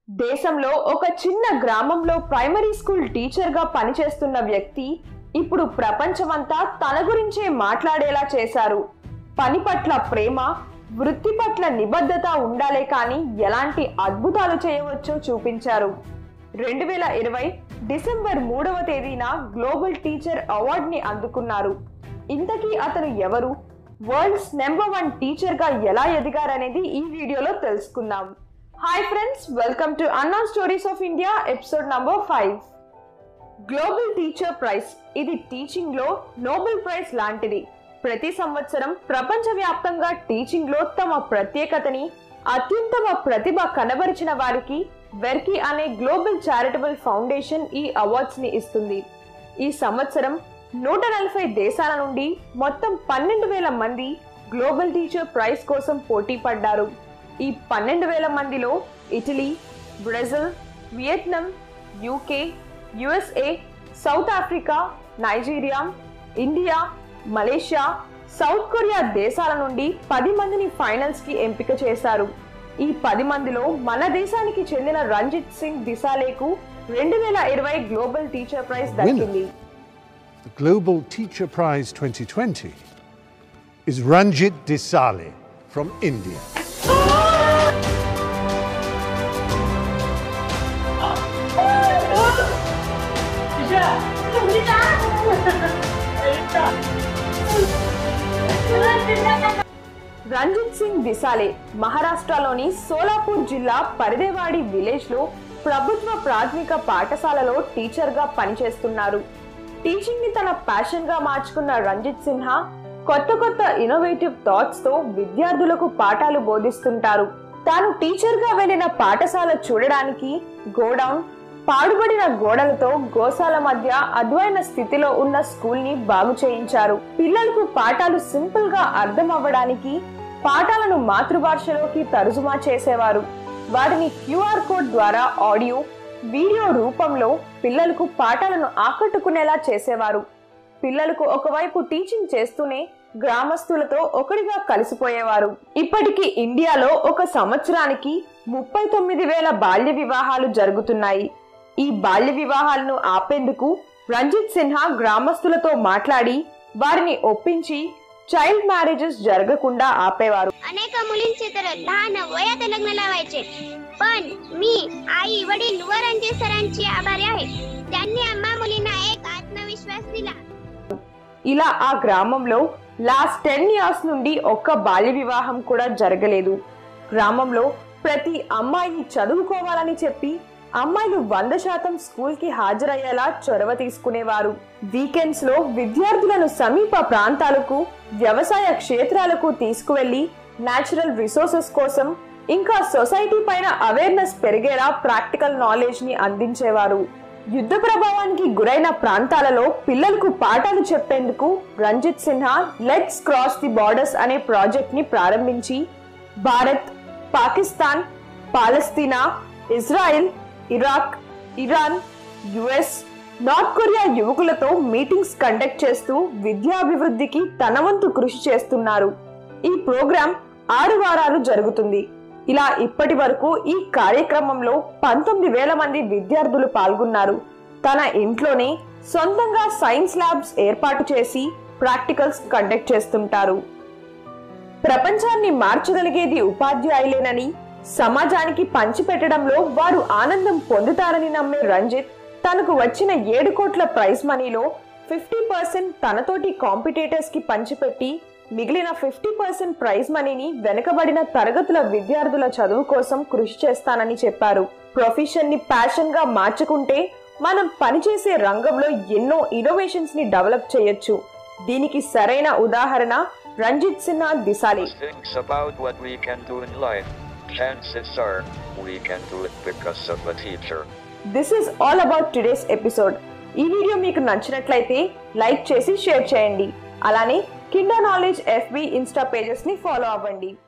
దేశంలో ఒక చిన్న గ్రామంలో ప్రైమరీ స్కూల్ టీచర్గా పనిచేస్తున్న వ్యక్తి ఇప్పుడు ప్రపంచమంతా తన గురించే మాట్లాడేలా చేశారు పని పట్ల ప్రేమ వృత్తి పట్ల నిబద్ధత ఉండాలే కానీ ఎలాంటి అద్భుతాలు చేయవచ్చో చూపించారు రెండు వేల ఇరవై డిసెంబర్ మూడవ తేదీన గ్లోబల్ టీచర్ అవార్డుని అందుకున్నారు ఇంతకీ అతను ఎవరు వరల్డ్స్ నెంబర్ వన్ టీచర్గా ఎలా ఎదిగారనేది ఈ వీడియోలో తెలుసుకుందాం హాయ్ ఫ్రెండ్స్ వెల్కమ్ టు అన్నా stories of India episode number five global teacher prize ఇది టీచింగ్ లో నోబెల్ ప్రైజ్ లాంటిది ప్రతి సంవత్సరం ప్రపంచవ్యాప్తంగా టీచింగ్ లో తమ ప్రత్యేకతని అత్యుత్తమ ప్రతిభ కనబరిచిన వారికి వెర్కి అనే గ్లోబల్ చారిటబుల్ ఫౌండేషన్ ఈ అవార్డ్స్ ని ఇస్తుంది ఈ సంవత్సరం నూట నలభై దేశాల నుండి మొత్తం పన్నెండు వేల మంది గ్లోబల్ టీచర్ ప్రైజ్ కోసం పోటీ పడ్డారు ఈ పన్నెండు వేల మందిలో Italy Brazil Vietnam UK USA South Africa Nigeria India Malaysia South Korea దేశాల నుండి పది మందిని ఫైనల్స్ కి ఎంపిక చేశారు ఈ పది మందిలో మన దేశానికి చెందిన రంజిత్ సింగ్ దిసాలేకు రెండు వేల ఇరవై గ్లోబల్ టీచర్ ప్రైజ్ దక్కింది The Global Teacher Prize 2020 is Ranjit Desale from India. Ranjit Singh Disale మహారాష్ట్రలోని సోలాపూర్ జిల్లా పరిదేవాడి విలేజ్ లో ప్రభుత్వ ప్రాథమిక పాఠశాలలో టీచర్ గా పనిచేస్తున్నారు టీచింగ్ ని తన ప్యాషన్ గా మార్చుకున్న రంజిత్ సిన్హా కొత్త కొత్త ఇన్నోవేటివ్ థాట్స్ తో విద్యార్థులకు పాఠాలు బోధిస్తుంటారు తాను టీచర్ గా వెళ్లిన పాఠశాల చూడడానికి గోడౌన్ పాడుబడిన గోడలతో గోశాల మధ్య అద్వైన స్థితిలో ఉన్న స్కూల్ ని బాగు చేయించారు పిల్లలకు పాఠాలు సింపుల్ గా అర్థం అవ్వడానికి పాఠాలను మాతృభాషలోకి తరుజుమా చేసేవారు వాటిని క్యూఆర్ కోడ్ ద్వారా ఆడియో వీడియో రూపంలో పిల్లలకు పాఠాలను ఆకట్టుకునేలా చేసేవారు పిల్లలకు ఒకవైపు టీచింగ్ చేస్తూనే గ్రామస్తులతో ఒకటిగా కలిసిపోయేవారు ఇప్పటికీ ఇండియాలో ఒక సంవత్సరానికి ముప్పై తొమ్మిది వేల బాల్య వివాహాలు జరుగుతున్నాయి ఈ బాల్య వివాహాలను ఆపేందుకు రంజిత్ సిన్హా గ్రామస్తులతో మాట్లాడి వారిని ఒప్పించి చైల్డ్ మ్యారేజెస్ జరగకుండా ఆపేవారు अनेक मुलींचे तर लहान वयात लग्न लावायचे पण मी आई वडील व रणजित सरांची आभारी आहे त्यांनी आम्हा मुलींना एक आत्मविश्वास दिला ఇలా ఆ గ్రామంలో లాస్ట్ టెన్ ఇయర్స్ నుండి ఒక్క బాల్య వివాహం కూడా జరగలేదు గ్రామంలో ప్రతి అమ్మాయి చదువుకోవాలని చెప్పి అమ్మాయిలు వంద శాతం స్కూల్ కి హాజరయ్యేలా చొరవ తీసుకునేవారు వీకెండ్స్ లో విద్యార్థులను సమీప ప్రాంతాలకు వ్యవసాయ క్షేత్రాలకు తీసుకువెళ్లి నేచురల్ రిసోర్సెస్ కోసం ఇంకా సొసైటీ పైన అవేర్నెస్ పెరిగేలా ప్రాక్టికల్ నాలెడ్జ్ ని అందించేవారు యుద్ధ ప్రభావానికి గురైన ప్రాంతాలలో పిల్లలకు పాఠాలు చెప్పేందుకు Ranjit Sinha let's cross the borders అనే ప్రాజెక్ట్ ని ప్రారంభించి Bharat Pakistan Palestine Israel Iraq Iran US North Korea యువకులతో మీటింగ్స్ కండక్ట్ చేస్తూ విద్యాభివృద్ధికి తన వంతు కృషి చేస్తున్నారు ఈ ప్రోగ్రాం ఆరు వారాలు జరుగుతుంది ఇలా ఇప్పటి వరకు ఈ కార్యక్రమంలో పంతొమ్మిది వేల మంది విద్యార్థులు పాల్గొన్నారు తన ఇంట్లోనే సొంతంగా సైన్స్ ల్యాబ్స్ ఏర్పాటు చేసి ప్రాక్టికల్స్ కండక్ట్ చేస్తుంటారు ప్రపంచాన్ని మార్చగలిగేది ఉపాధ్యాయులేనని సమాజానికి పంచిపెట్టడంలో వారు ఆనందం పొందుతారని నమ్మే రంజిత్ తనకు వచ్చిన ఏడు కోట్ల ప్రైజ్ మనీలో ఫిఫ్టీ పర్సెంట్ తనతోటి కాంపిటేటర్స్ కి పంచిపెట్టి మిగిలిన ఫిఫ్టీ పర్సెంట్ ప్రైజ్ మనీని వెనుకబడిన తరగతుల విద్యార్థుల చదువు కోసం కృషి చేస్తానని చెప్పారు ప్రొఫెషన్ ని ప్యాషన్ గా మార్చుకుంటే మనం పనిచేసే రంగంలో ఎన్నో ఇన్నోవేషన్స్ ని డెవలప్ చేయొచ్చు దీనికి సరైన ఉదాహరణ Ranjit Sinha Disale thinks about what we can do in life. Chances are, we can do it because of a teacher. This is all about today's episode ఈ వీడియో మీకు నచ్చినట్లయితే లైక్ చేసి షేర్ చేయండి అలానే kinda knowledge FB Insta pages ని follow అవ్వండి